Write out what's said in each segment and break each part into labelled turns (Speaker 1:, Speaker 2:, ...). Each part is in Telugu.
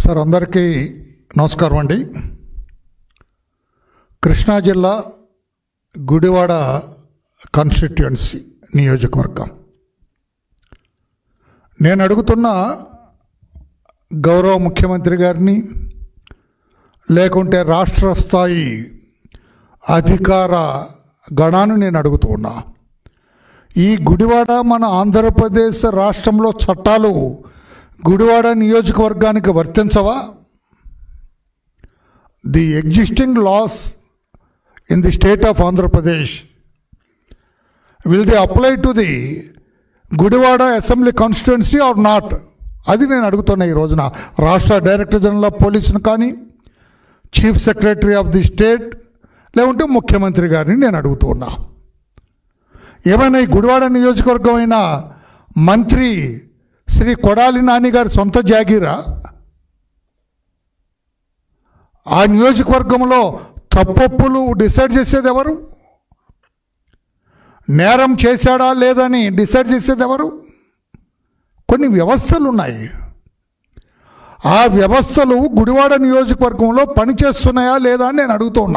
Speaker 1: సార్ అందరికీ నమస్కారం అండి కృష్ణా జిల్లా గుడివాడ కాన్స్టిట్యుయెన్సీ నియోజకవర్గం నేను అడుగుతున్న గౌరవ ముఖ్యమంత్రి గారిని లేకుంటే రాష్ట్ర స్థాయి అధికార గణాన్ని నేను అడుగుతూ ఉన్నా ఈ గుడివాడ మన ఆంధ్రప్రదేశ్ రాష్ట్రంలో చట్టాలు గుడివాడ నియోజకవర్గానికి వర్తించవా the existing laws in the state of Andhra Pradesh will the apply to the Gudivada assembly constituency or not అది నేను అడుగుతున్నా ఈ రోజున రాష్ట్ర డైరెక్టర్ జనరల్ ఆఫ్ పోలీసును కానీ chief secretary of the state లేకుంటే ముఖ్యమంత్రి గారిని నేను అడుగుతూ ఉన్నా ఏమైనా ఈ గుడివాడ నియోజకవర్గం అయిన మంత్రి శ్రీ కొడాలి నాని గారి సొంత జాగీరా ఆ నియోజకవర్గంలో తప్పొప్పులు డిసైడ్ చేసేది ఎవరు నేరం చేశాడా లేదని డిసైడ్ చేసేది ఎవరు కొన్ని వ్యవస్థలు ఉన్నాయి ఆ వ్యవస్థలు గుడివాడ నియోజకవర్గంలో పనిచేస్తున్నాయా లేదా అని నేను అడుగుతున్నా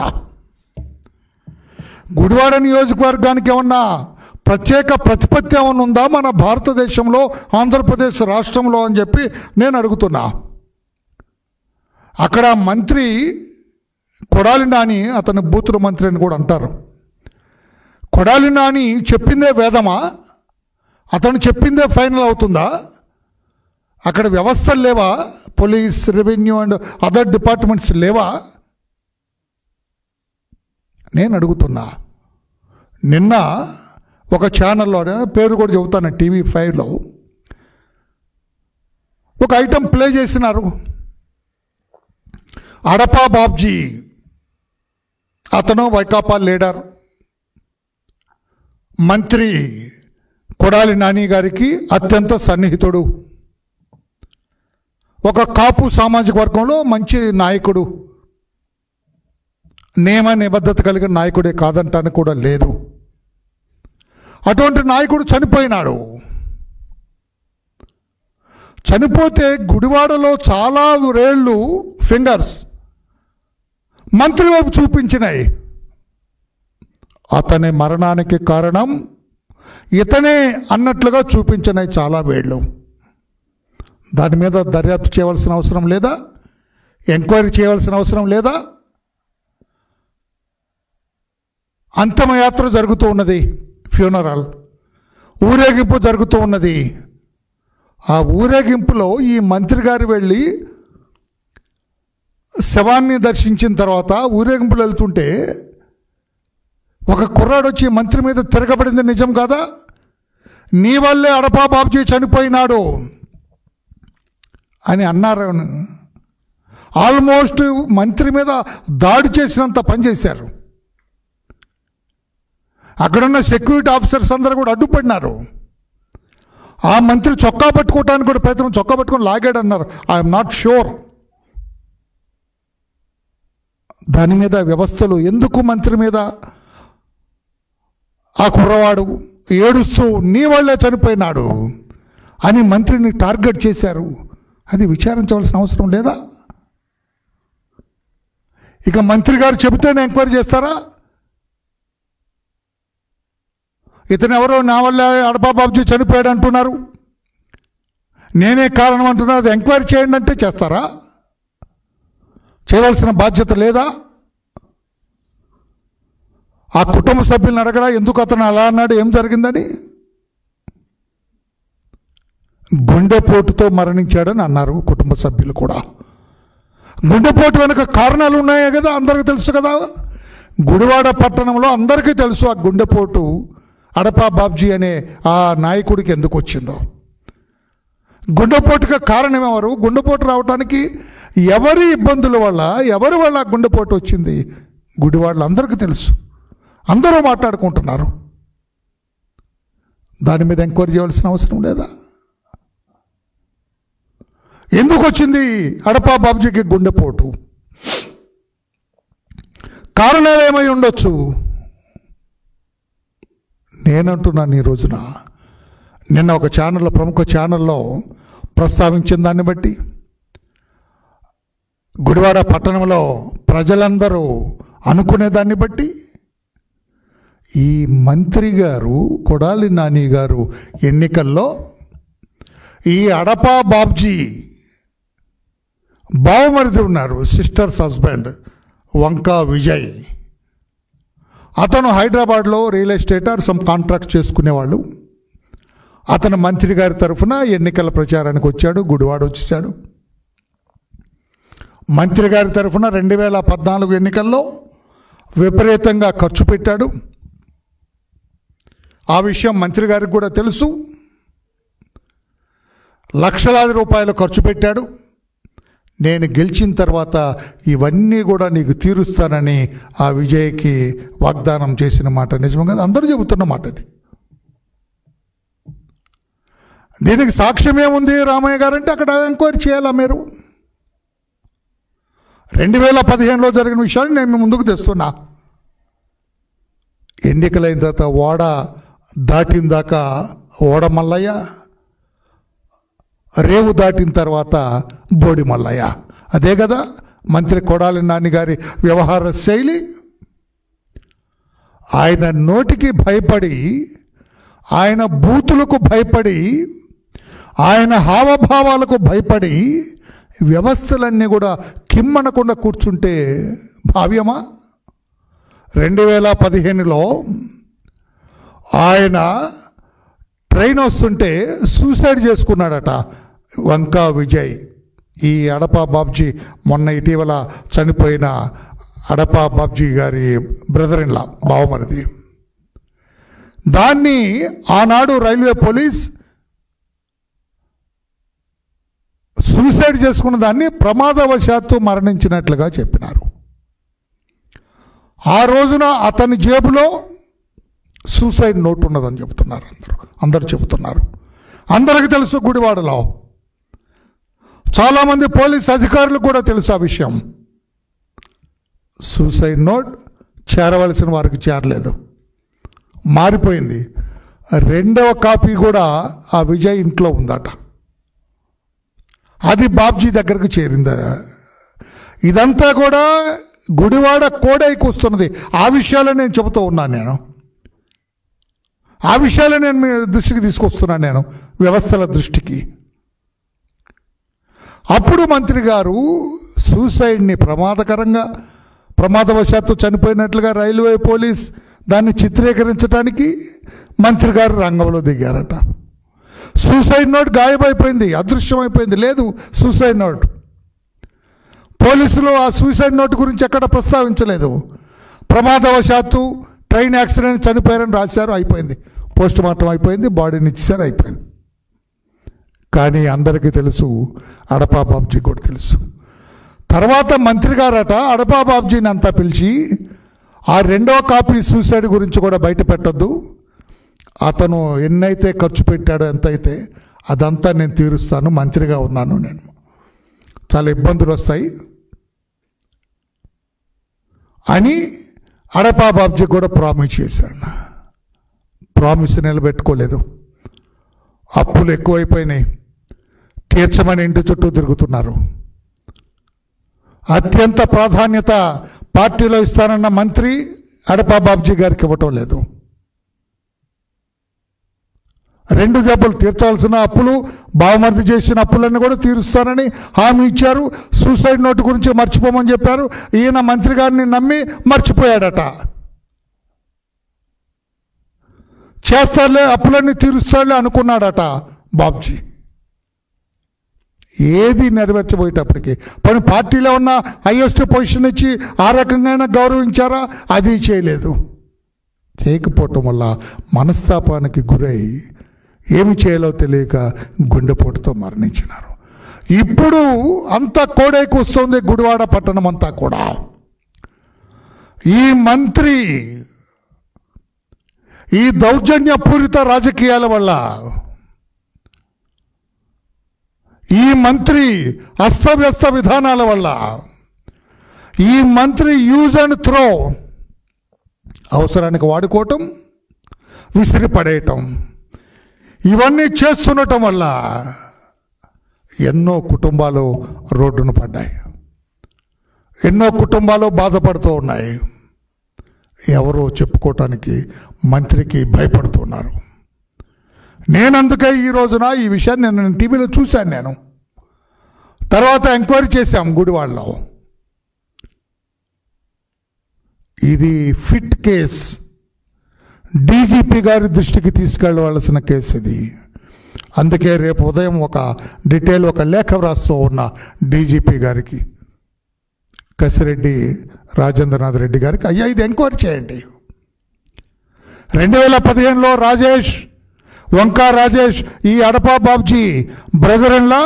Speaker 1: గుడివాడ నియోజకవర్గానికి ఏమన్నా ప్రత్యేక ప్రతిపత్తి ఏమన్నా ఉందా మన భారతదేశంలో ఆంధ్రప్రదేశ్ రాష్ట్రంలో అని చెప్పి నేను అడుగుతున్నా అక్కడ మంత్రి కొడాలి నాని అతను బూతుల మంత్రి అని కూడా అంటారు కొడాలి నాని చెప్పిందే వేదమా అతను చెప్పిందే ఫైనల్ అవుతుందా అక్కడ వ్యవస్థలు లేవా police revenue and other departments లేవా నేను అడుగుతున్నా నిన్న ఒక ఛానల్లో పేరు కూడా చెబుతాను టీవీ ఫైవ్లో ఒక ఐటెం ప్లే చేసినారు అడపా బాబ్జీ అతను వైకాపా లీడర్ మంత్రి కొడాలి నాని గారికి అత్యంత సన్నిహితుడు ఒక కాపు సామాజిక వర్గంలో మంచి నాయకుడు నియమ నిబద్ధత కలిగిన నాయకుడే కాదంటానికి కూడా లేదు అటువంటి నాయకుడు చనిపోయినాడు చనిపోతే గుడివాడలో చాలా రేళ్ళు ఫింగర్స్ మంత్రి వైపు చూపించినాయి అతని మరణానికి కారణం ఇతనే అన్నట్లుగా చూపించినాయి చాలా వేళ్ళు దాని మీద దర్యాప్తు చేయవలసిన అవసరం లేదా ఎంక్వైరీ చేయవలసిన అవసరం లేదా అంతిమయాత్ర జరుగుతూ ఉన్నది ఫ్యూనరల్ ఊరేగింపు జరుగుతూ ఉన్నది ఆ ఊరేగింపులో ఈ మంత్రి గారు వెళ్ళి శవాన్ని దర్శించిన తర్వాత ఊరేగింపులు వెళ్తుంటే ఒక కుర్రాడు వచ్చి మంత్రి మీద తిరగబడింది నిజం కాదా నీ వల్లే అడపా బాబుజీ చనిపోయినాడు అని అన్నారు ఆల్మోస్ట్ మంత్రి మీద దాడి చేసినంత పనిచేశారు అక్కడున్న సెక్యూరిటీ ఆఫీసర్స్ అందరూ కూడా అడ్డుపడినారు ఆ మంత్రి చొక్కా పట్టుకోవటానికి కూడా ప్రయత్నం చొక్కా పట్టుకొని లాగాడు అన్నారు ఐఎమ్ నాట్ షూర్ దాని మీద వ్యవస్థలు ఎందుకు మంత్రి మీద ఆ కుర్రవాడు ఏడుస్తూ నీ వాళ్ళే చనిపోయినాడు అని మంత్రిని టార్గెట్ చేశారు అది విచారించవలసిన అవసరం లేదా ఇక మంత్రి గారు చెబితేనే ఎంక్వైరీ చేస్తారా ఇతను ఎవరో నా వల్ల అడపా బాబుజీ చనిపోయాడు అంటున్నారు నేనే కారణం అంటున్నారు అది ఎంక్వైరీ చేయండి అంటే చేస్తారా చేయవలసిన బాధ్యత లేదా ఆ కుటుంబ సభ్యులను అడగరా ఎందుకు అతను అలా అన్నాడు ఏం జరిగిందని గుండెపోటుతో మరణించాడని అన్నారు కుటుంబ సభ్యులు కూడా గుండెపోటు వెనుక కారణాలు ఉన్నాయే కదా అందరికీ తెలుసు కదా గుడివాడ పట్టణంలో అందరికీ తెలుసు ఆ గుండెపోటు అడపా బాబ్జీ అనే ఆ నాయకుడికి ఎందుకు వచ్చిందో గుండెపోటుగా కారణం ఎవరు గుండెపోటు రావడానికి ఎవరి ఇబ్బందుల వల్ల ఎవరి వల్ల గుండెపోటు వచ్చింది గుడివాళ్ళు అందరికీ తెలుసు అందరూ మాట్లాడుకుంటున్నారు దాని మీద ఎంక్వైరీ చేయవలసిన అవసరం లేదా ఎందుకు వచ్చింది అడపా బాబుజీకి గుండెపోటు కారణాలు ఏమై ఉండొచ్చు నేనంటున్నాను ఈ రోజున నిన్న ఒక ఛానల్లో ప్రముఖ ఛానల్లో ప్రస్తావించిన దాన్ని బట్టి గుడివాడ పట్టణంలో ప్రజలందరూ అనుకునే దాన్ని బట్టి ఈ మంత్రి గారు కొడాలి నాని గారు ఎన్నికల్లో ఈ అడపా బాబ్జీ బావమరిది ఉన్నారు సిస్టర్స్ హస్బెండ్ వంకా విజయ్ అతను హైదరాబాద్లో real estate or some contract చేసుకునేవాళ్ళు అతను మంత్రి గారి తరఫున ఎన్నికల ప్రచారానికి వచ్చాడు గుడివాడ వచ్చేసాడు మంత్రి గారి తరఫున రెండు వేల పద్నాలుగు ఎన్నికల్లో విపరీతంగా ఖర్చు పెట్టాడు ఆ విషయం మంత్రి గారికి కూడా తెలుసు లక్షలాది రూపాయలు ఖర్చు పెట్టాడు నేను గెలిచిన తర్వాత ఇవన్నీ కూడా నీకు తీరుస్తానని ఆ విజయ్కి వాగ్దానం చేసిన మాట నిజం కదా అందరూ చెబుతున్న మాట ఇది దీనికి సాక్ష్యం ఏముంది రామయ్య గారు అంటే అక్కడ ఎంక్వైరీ చేయాలా మీరు రెండు వేల పదిహేనులో జరిగిన విషయాన్ని నేను మీ ముందుకు తెస్తున్నా ఎన్నికలైన తర్వాత ఓడ దాటిన దాకా ఓడ మల్లయ్య రేవు దాటిన తర్వాత బోడి మల్లయ్య అదే కదా మంత్రి కొడాలి నాని గారి వ్యవహార శైలి ఆయన నోటికి భయపడి ఆయన బూతులకు భయపడి ఆయన హావభావాలకు భయపడి వ్యవస్థలన్నీ కూడా కిమ్మనకుండా కూర్చుంటే భావ్యమా రెండు వేల పదిహేనులో ఆయన ట్రైన్ వస్తుంటే సూసైడ్ చేసుకున్నాడట వంకా విజయ్ ఈ అడపా బాబ్జీ మొన్న ఇటీవల చనిపోయిన అడపా బాబ్జీ గారి బ్రదర్ ఇన్లా బావమరిది దాన్ని ఆనాడు రైల్వే పోలీస్ సూసైడ్ చేసుకున్న దాన్ని ప్రమాదవశాత్తు మరణించినట్లుగా చెప్పినారు ఆ రోజున అతని జేబులో సూసైడ్ నోట్ ఉన్నదని చెబుతున్నారు అందరూ అందరు చెబుతున్నారు అందరికీ తెలుసు గుడివాడలో చాలామంది పోలీస్ అధికారులు కూడా తెలుసు ఆ విషయం సూసైడ్ నోట్ చేరవలసిన వారికి చేరలేదు మారిపోయింది రెండవ కాపీ కూడా ఆ విజయ్ ఇంట్లో ఉందట అది బాబ్జీ దగ్గరకు చేరింది ఇదంతా కూడా గుడివాడ కోడైకి వస్తున్నది ఆ విషయాలు నేను చెబుతూ ఉన్నాను నేను ఆ విషయాలు నేను మీ దృష్టికి తీసుకొస్తున్నాను నేను వ్యవస్థల దృష్టికి అప్పుడు మంత్రి గారు సూసైడ్ని ప్రమాదకరంగా ప్రమాదవశాత్తు చనిపోయినట్లుగా రైల్వే పోలీస్ దాన్ని చిత్రీకరించడానికి మంత్రి గారు రంగంలో దిగారట సూసైడ్ నోట్ గాయమైపోయింది అదృశ్యమైపోయింది లేదు సూసైడ్ నోట్ పోలీసులు ఆ సూసైడ్ నోట్ గురించి ఎక్కడ ప్రస్తావించలేదు ప్రమాదవశాత్తు ట్రైన్ యాక్సిడెంట్ చనిపోయారని రాశారు అయిపోయింది పోస్ట్ మార్టం అయిపోయింది బాడీని ఇచ్చారు అయిపోయింది కానీ అందరికీ తెలుసు అడపా బాబ్జీ కూడా తెలుసు తర్వాత మంత్రి గారట అడపా బాబ్జీని అంతా పిలిచి ఆ రెండో కాపీ సూసైడ్ గురించి కూడా బయట పెట్టద్దు అతను ఎన్నైతే ఖర్చు పెట్టాడో ఎంతైతే అదంతా నేను తీరుస్తాను మంత్రిగా ఉన్నాను నేను చాలా ఇబ్బందులు వస్తాయి అని అడపా బాబ్జీ కూడా ప్రామిస్ చేశాడు ప్రామిస్ నిలబెట్టుకోలేదు అప్పులు ఎక్కువైపోయినాయి తీర్చమని ఇంటి చుట్టూ తిరుగుతున్నారు అత్యంత ప్రాధాన్యత పార్టీలో ఇస్తానన్న మంత్రి అడపా బాబ్జీ గారికి ఇవ్వటం లేదు రెండు దెబ్బలు తీర్చాల్సిన అప్పులు బావమర్ది చేసిన అప్పులన్నీ కూడా తీరుస్తానని హామీ ఇచ్చారు సూసైడ్ నోటు గురించి మర్చిపోమని చెప్పారు ఈయన మంత్రి గారిని నమ్మి మర్చిపోయాడట చేస్తారులే అప్పులన్నీ తీరుస్తాడులే అనుకున్నాడట బాబ్జీ ఏది నెరవేర్చబోయేటప్పటికి పని పార్టీలో ఉన్న హైయెస్ట్ పొజిషన్ ఇచ్చి ఆ రకంగా గౌరవించారా అది చేయలేదు చేయకపోవటం వల్ల మనస్తాపానికి గురై ఏమి చేయాలో తెలియక గుండెపోటుతో మరణించినారు ఇప్పుడు అంతా కోడైకి వస్తుంది గుడివాడ పట్టణం అంతా కూడా ఈ మంత్రి ఈ దౌర్జన్యపూరిత రాజకీయాల వల్ల ఈ మంత్రి అస్తవ్యస్త విధానాల వల్ల ఈ మంత్రి యూజ్ అండ్ త్రో అవసరానికి వాడుకోవటం విసిరి పడేయటం ఇవన్నీ చేస్తుండటం వల్ల ఎన్నో కుటుంబాలు రోడ్డును పడ్డాయి ఎన్నో కుటుంబాలు బాధపడుతూ ఉన్నాయి ఎవరో చెప్పుకోవటానికి మంత్రికి భయపడుతున్నారు నేను అందుకే ఈ రోజున ఈ విషయాన్ని నేను టీవీలో చూశాను నేను తర్వాత ఎంక్వైరీ చేశాం గుడివాడలో ఇది ఫిట్ కేస్ డీజీపీ గారి దృష్టికి తీసుకెళ్ళవలసిన కేసు ఇది అందుకే రేపు ఉదయం ఒక డీటెయిల్ ఒక లేఖ వ్రాస్తూ ఉన్న డీజీపీ గారికి కసిరెడ్డి రాజేంద్రనాథ్ రెడ్డి గారికి అయ్యా ఇది ఎంక్వైరీ చేయండి రెండు వేల పదిహేనులో రాజేష్ వంకా రాజేష్ ఈ అడపా బాబ్జీ బ్రదర్ ఇన్లా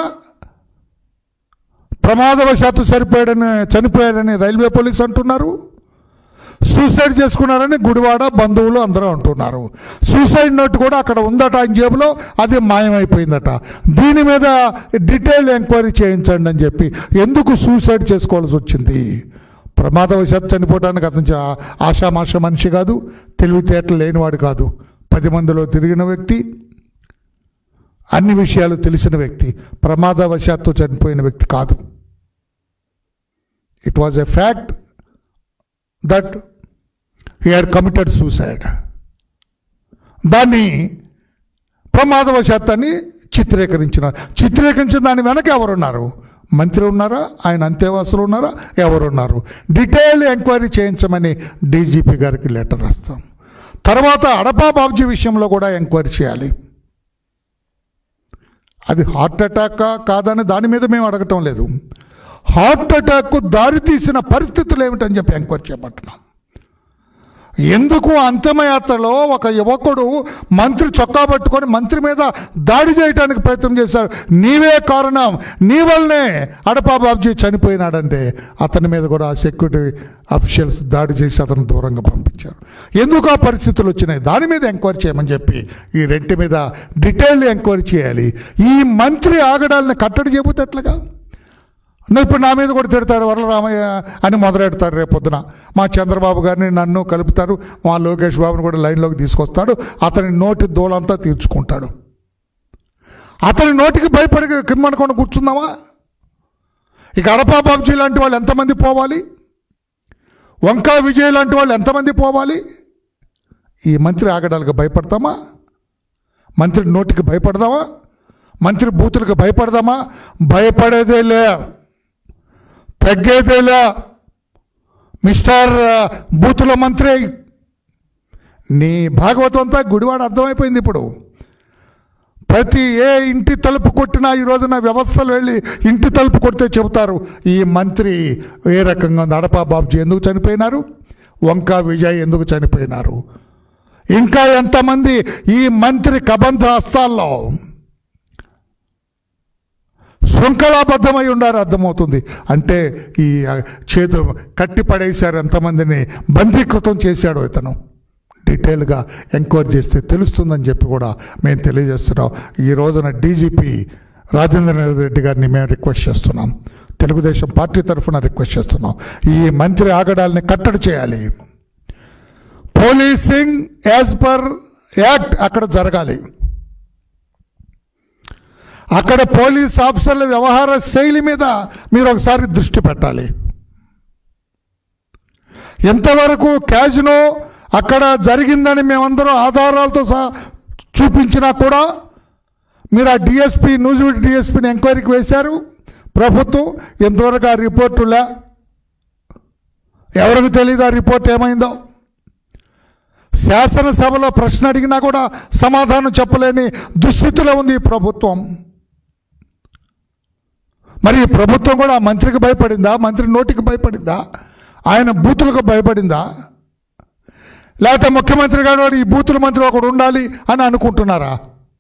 Speaker 1: ప్రమాదవశాత్తు సరిపోయాడని చనిపోయాడని రైల్వే పోలీస్ అంటున్నారు సూసైడ్ చేసుకున్నారని గుడివాడ బంధువులు అందరూ అంటున్నారు సూసైడ్ నోట్ కూడా అక్కడ ఉందట ఆయన జేబులో అది మాయమైపోయిందట దీని మీద డీటెయిల్ ఎంక్వైరీ చేయించండి అని చెప్పి ఎందుకు సూసైడ్ చేసుకోవాల్సి వచ్చింది ప్రమాదవశాత్తు చనిపోవడానికి అతను చా- ఆషామాష మనిషి కాదు తెలివితేటలు లేనివాడు కాదు పది మందిలో తిరిగిన వ్యక్తి అన్ని విషయాలు తెలిసిన వ్యక్తి ప్రమాదవశాత్తు చనిపోయిన వ్యక్తి కాదు it was a fact that he had committed suicide దాన్ని ప్రమాదవశాత్తు అని చిత్రీకరించినారు చిత్రీకరించిన దాని వెనక ఎవరున్నారు మంత్రి ఉన్నారా ఆయన అంతేవాసులు ఉన్నారా ఎవరున్నారు డీటెయిల్ ఎంక్వైరీ చేయించమని డీజీపీ గారికి లెటర్ రాస్తాం తర్వాత అడపా బాబ్జీ విషయంలో కూడా ఎంక్వైరీ చేయాలి అది హార్ట్ అటాక్ కాదని దాని మీద మేము అడగటం లేదు హార్ట్ అటాక్కు దారి తీసిన పరిస్థితులు ఏమిటని చెప్పి ఎంక్వైరీ చేయమంటున్నాం ఎందుకు అంతిమయాత్రలో ఒక యువకుడు మంత్రి చొక్కా పట్టుకొని మంత్రి మీద దాడి చేయడానికి ప్రయత్నం చేశారు నీవే కారణం నీ వల్లనే అడపా బాబ్జీ చనిపోయినాడంటే అతని మీద కూడా ఆ సెక్యూరిటీ అఫీషియల్స్ దాడి చేసి అతను దూరంగా పంపించారు ఎందుకు ఆ పరిస్థితులు వచ్చినాయి దాని మీద ఎంక్వైరీ చేయమని చెప్పి ఈ రెంటి మీద డీటెయిల్ ఎంక్వైరీ చేయాలి ఈ మంత్రి ఆగడాలని కట్టడి చేయబోతే ఎట్లాగా నువ్వు ఇప్పుడు నా మీద కూడా తిడతాడు వరలరామయ్య అని మొదలెడతాడు రేపు పొద్దున మా చంద్రబాబు గారిని నన్ను కలుపుతారు మా లోకేష్ బాబుని కూడా లైన్లోకి తీసుకొస్తాడు అతని నోటి దూలంతా తీర్చుకుంటాడు అతని నోటికి భయపడి కిమ్మనుకొని కూర్చుందామా ఇక అడపా బాబ్జీ లాంటి వాళ్ళు ఎంతమంది పోవాలి వంకా విజయ్ లాంటి వాళ్ళు ఎంతమంది పోవాలి ఈ మంత్రి ఆగడాలకు భయపడతామా మంత్రి నోటికి భయపడదామా మంత్రి బూతులకు భయపడదామా భయపడేదే లే తగ్గేదేలా మిస్టర్ బూతుల మంత్రి నీ భాగవతం అంతా గుడివాడ అర్థమైపోయింది ఇప్పుడు ప్రతి ఏ ఇంటి తలుపు కొట్టినా ఈ రోజున వ్యవస్థలు వెళ్ళి ఇంటి తలుపు కొడితే చెబుతారు ఈ మంత్రి ఏ రకంగా ఉంది అడపా బాబ్జీ ఎందుకు చనిపోయినారు వంకా విజయ్ ఎందుకు చనిపోయినారు ఇంకా ఎంతమంది ఈ మంత్రి కబంధ హస్తాల్లో శృంఖలాబద్ధమై ఉండారు అర్థమవుతుంది అంటే ఈ చేతు కట్టి పడేశారు ఎంతమందిని బందీకృతం చేశాడు ఇతను డీటెయిల్గా ఎంక్వైరీ చేస్తే తెలుస్తుందని చెప్పి కూడా మేము తెలియజేస్తున్నాం ఈ రోజున డీజీపీ రాజేంద్ర రెడ్డి గారిని మేము రిక్వెస్ట్ చేస్తున్నాం తెలుగుదేశం పార్టీ తరఫున రిక్వెస్ట్ చేస్తున్నాం ఈ మంత్రి ఆగడాల్ని కట్టడి చేయాలి పోలీసింగ్ యాజ్ పర్ యాక్ట్ అక్కడ జరగాలి అక్కడ పోలీస్ ఆఫీసర్ల వ్యవహార శైలి మీద మీరు ఒకసారి దృష్టి పెట్టాలి ఎంతవరకు క్యాజినో అక్కడ జరిగిందని మేమందరం ఆధారాలతో సహా చూపించినా కూడా మీరు ఆ డిఎస్పీ న్యూజివిడ్ డిఎస్పీని ఎంక్వైరీకి వేశారు ప్రభుత్వం ఎంతవరకు ఆ రిపోర్టులే ఎవరికి తెలియదు ఆ రిపోర్ట్ ఏమైందో శాసనసభలో ప్రశ్న అడిగినా కూడా సమాధానం చెప్పలేని దుస్థితిలో ఉంది ఈ ప్రభుత్వం మరి ఈ ప్రభుత్వం కూడా ఆ మంత్రికి భయపడిందా మంత్రి నోటికి భయపడిందా ఆయన బూతులకు భయపడిందా లేకపోతే ముఖ్యమంత్రి గారు ఈ బూతుల మంత్రి ఒకడు ఉండాలి అని అనుకుంటున్నారా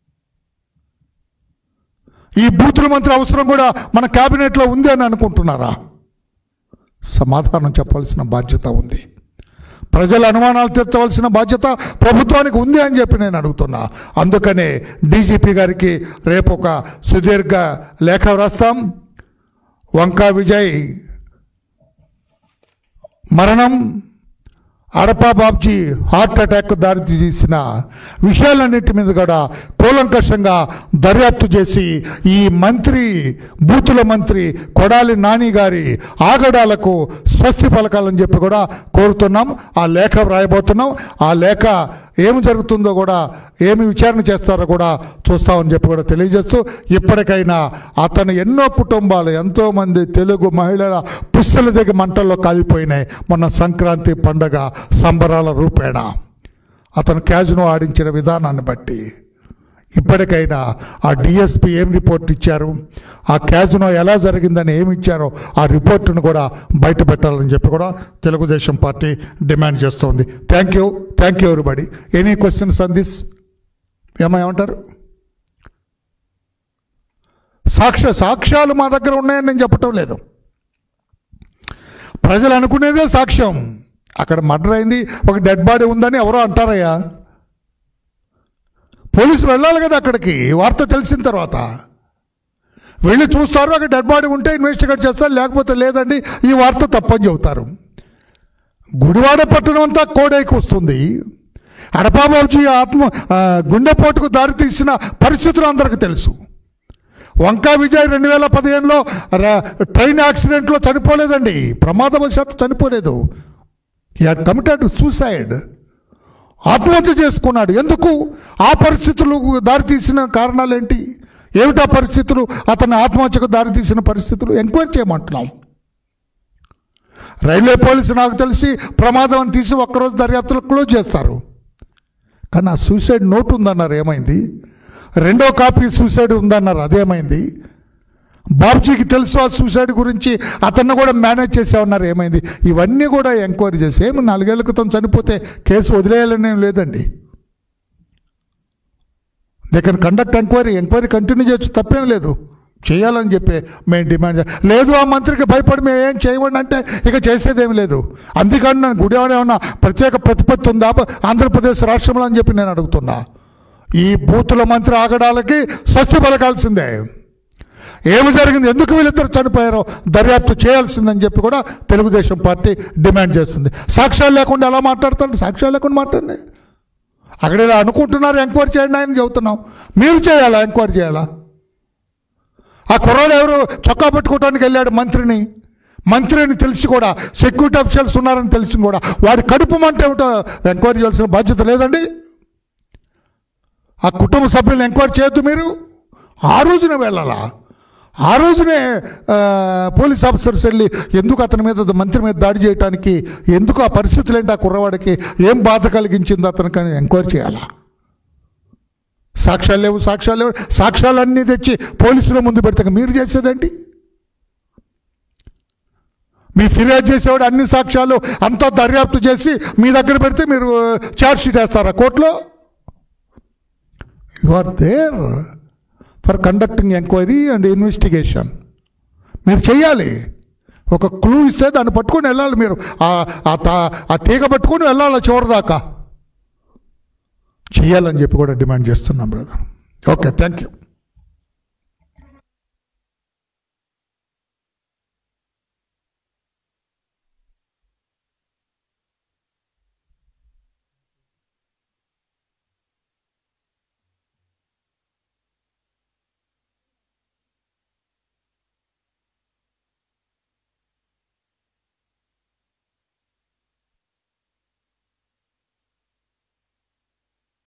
Speaker 1: ఈ బూతుల మంత్రి అవసరం కూడా మన క్యాబినెట్లో ఉంది అని అనుకుంటున్నారా సమాధానం చెప్పాల్సిన బాధ్యత ఉంది ప్రజల అనుమానాలు తీర్చవలసిన బాధ్యత ప్రభుత్వానికి ఉంది అని చెప్పి నేను అడుగుతున్నా అందుకనే డీజీపీ గారికి రేపు ఒక సుదీర్ఘ లేఖ వ్రాస్తాం వంకా విజయ్ మరణం అడపా బాబ్జీ హార్ట్ అటాక్ దారి తీసిన విషయాలన్నిటి మీద కూడా కూలంకషంగా దర్యాప్తు చేసి ఈ మంత్రి బూతుల మంత్రి కొడాలి నాని గారి ఆగడాలకు స్వస్తి పలకాలని చెప్పి కూడా కోరుతున్నాం ఆ లేఖ వ్రాయబోతున్నాం ఆ లేఖ ఏమి జరుగుతుందో కూడా ఏమి విచారణ చేస్తారో కూడా చూస్తామని చెప్పి కూడా తెలియజేస్తూ ఇప్పటికైనా అతను ఎన్నో కుటుంబాలు ఎంతోమంది తెలుగు మహిళల పుస్తల దగ్గర మంటల్లో కాలిపోయినాయి మొన్న సంక్రాంతి పండగ సంబరాల రూపేణ అతను క్యాజునో ఆడించిన విధానాన్ని బట్టి ఇప్పటికైనా ఆ డిఎస్పి ఏం రిపోర్ట్ ఇచ్చారు ఆ క్యాజినో ఎలా జరిగిందని ఏమి ఇచ్చారో ఆ రిపోర్టును కూడా బయట పెట్టాలని చెప్పి కూడా తెలుగుదేశం పార్టీ డిమాండ్ చేస్తోంది thank you thank you everybody any questions on this ఏమంటారు సాక్ష్య సాక్ష్యాలు మా దగ్గర ఉన్నాయని నేను చెప్పటం లేదు ప్రజలు అనుకునేదే సాక్ష్యం అక్కడ మర్డర్ అయింది ఒక డెడ్ బాడీ ఉందని ఎవరో అంటారయ్యా పోలీసులు వెళ్ళాలి కదా అక్కడికి వార్త తెలిసిన తర్వాత వెళ్ళి చూస్తారు అక్కడ డెడ్ బాడీ ఉంటే ఇన్వెస్టిగేట్ చేస్తారు లేకపోతే లేదండి ఈ వార్త తప్పని చెబుతారు గుడివాడ పట్టణం అంతా కోడైకి వస్తుంది అడపాబాబుజీ ఆత్మ ఆ, గుండెపోటుకు దారి తీసిన పరిస్థితులు అందరికీ తెలుసు వంకా విజయ్ రెండు వేల పదిహేనులో ర- ట్రైన్ యాక్సిడెంట్లో చనిపోలేదండి ప్రమాదవశాత్తు చనిపోలేదు ఈ కమిటెడ్ సూసైడ్ ఆత్మహత్య చేసుకున్నాడు ఎందుకు ఆ పరిస్థితులు దారితీసిన కారణాలు ఏంటి ఏమిటా పరిస్థితులు అతని ఆత్మహత్యకు దారితీసిన పరిస్థితులు ఎంక్వైరీ చేయమంటున్నాం రైల్వే పోలీసు నాకు తెలిసి ప్రమాదం అని తీసి ఒక్కరోజు దర్యాప్తులు క్లోజ్ చేస్తారు కానీ ఆ సూసైడ్ నోట్ ఉందన్నారు ఏమైంది రెండో కాపీ సూసైడ్ ఉందన్నారు అదేమైంది బాబ్జీకి తెలుసు ఆ సూసైడ్ గురించి అతన్ని కూడా మేనేజ్ చేసామన్నారు ఏమైంది ఇవన్నీ కూడా ఎంక్వైరీ చేసి ఏమి నాలుగేళ్ల క్రితం చనిపోతే కేసు వదిలేయాలని ఏం లేదండి they can conduct enquiry enquiry continue చేయొచ్చు తప్పేం లేదు చేయాలని చెప్పి మేము డిమాండ్ చే లేదు ఆ మంత్రికి భయపడి మేము ఏం చేయమండి అంటే ఇక చేసేదేమి లేదు అందుకని నేను గుడివాడ ఏమన్నా ప్రత్యేక ప్రతిపత్తి ఉందా ఆంధ్రప్రదేశ్ రాష్ట్రంలో అని చెప్పి నేను అడుగుతున్నా ఈ బూతుల మంత్రి ఆగడాలకి స్వస్తి పలకాల్సిందే ఏమి జరిగింది ఎందుకు వీళ్ళిద్దరు చనిపోయారో దర్యాప్తు చేయాల్సిందని చెప్పి కూడా తెలుగుదేశం పార్టీ డిమాండ్ చేస్తుంది సాక్ష్యాలు లేకుండా ఎలా మాట్లాడతారు సాక్ష్యాలు లేకుండా మాట్లాడండి అక్కడ ఇలా అనుకుంటున్నారు ఎంక్వైరీ చేయండి ఆయన చెబుతున్నాం మీరు చేయాలా ఎంక్వైరీ చేయాలా ఆ కుర్రాడు ఎవరు చొక్కా పెట్టుకోవడానికి వెళ్ళాడు మంత్రిని మంత్రి అని తెలిసి కూడా సెక్యూరిటీ అఫీషియల్స్ ఉన్నారని తెలిసి కూడా వాడి కడుపు మంట ఏమిటో ఎంక్వైరీ చేయాల్సిన బాధ్యత లేదండి ఆ కుటుంబ సభ్యులను ఎంక్వైరీ చేయొద్దు మీరు ఆ రోజున వెళ్ళాలా ఆ రోజునే ఆ, పోలీస్ ఆఫీసర్స్ వెళ్ళి ఎందుకు అతని మీద మంత్రి మీద దాడి చేయడానికి ఎందుకు ఆ పరిస్థితులు ఏంటి ఆ కుర్రవాడికి ఏం బాధ కలిగించింది అతనికి అని ఎంక్వైరీ చేయాలా సాక్ష్యాలు లేవు సాక్ష్యాలు లేవు సాక్ష్యాలన్నీ తెచ్చి పోలీసుల ముందు పెడతాక మీరు చేసేదేంటి మీ ఫిర్యాదు చేసేవాడు అన్ని సాక్ష్యాలు అంతా దర్యాప్తు చేసి మీ దగ్గర పెడితే మీరు ఛార్జ్ షీట్ వేస్తారా కోర్టులో you are there for conducting enquiry and investigation మీరు చెయ్యాలి ఒక క్లూ ఇస్తే దాన్ని పట్టుకొని వెళ్ళాలి మీరు ఆ- ఆ తా- ఆ తీగ పట్టుకొని వెళ్ళాలి చివరిదాకా చెయ్యాలని చెప్పి కూడా డిమాండ్ చేస్తున్నాం బ్రదర్ ఓకే థ్యాంక్ యూ